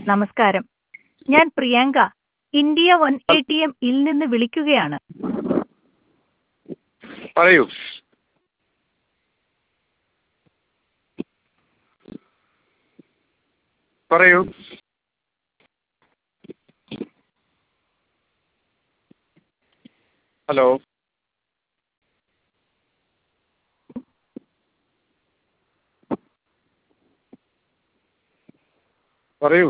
നമസ്കാരം ഞാൻ Priyanka India one A T M ഇൽ നിന്ന് വിളിക്കുകയാണ് പറയൂ പറയൂ ഹലോ പറയൂ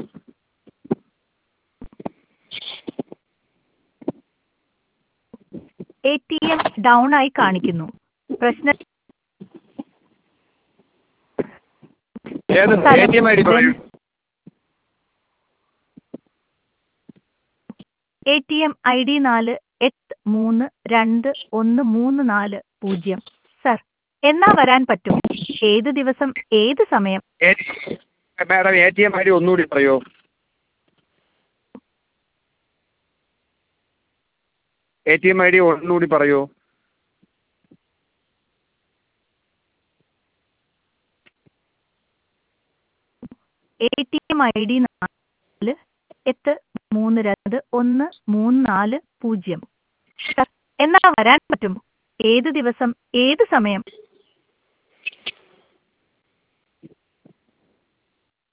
എ ടി എം ഡൗൺ ആയി കാണിക്കുന്നു പ്രശ്നം ഏത് A T M I D പറയൂ A T M I D നാല് എട്ട് മൂന്ന് രണ്ട് ഒന്ന് മൂന്ന് നാല് പൂജ്യം സർ എന്നാ വരാൻ പറ്റും ഏത് ദിവസം ഏത് സമയം madam A T M I D ഒന്നുകൂടി പറയൂ A T M I D ഒന്നുകൂടി പറയൂ A T M I D നാല് എട്ട് മൂന്ന് രണ്ട് ഒന്ന് മൂന്ന് നാല് പൂജ്യം സർ എന്നാ വരാൻ പറ്റും ഏത് ദിവസം ഏത് സമയം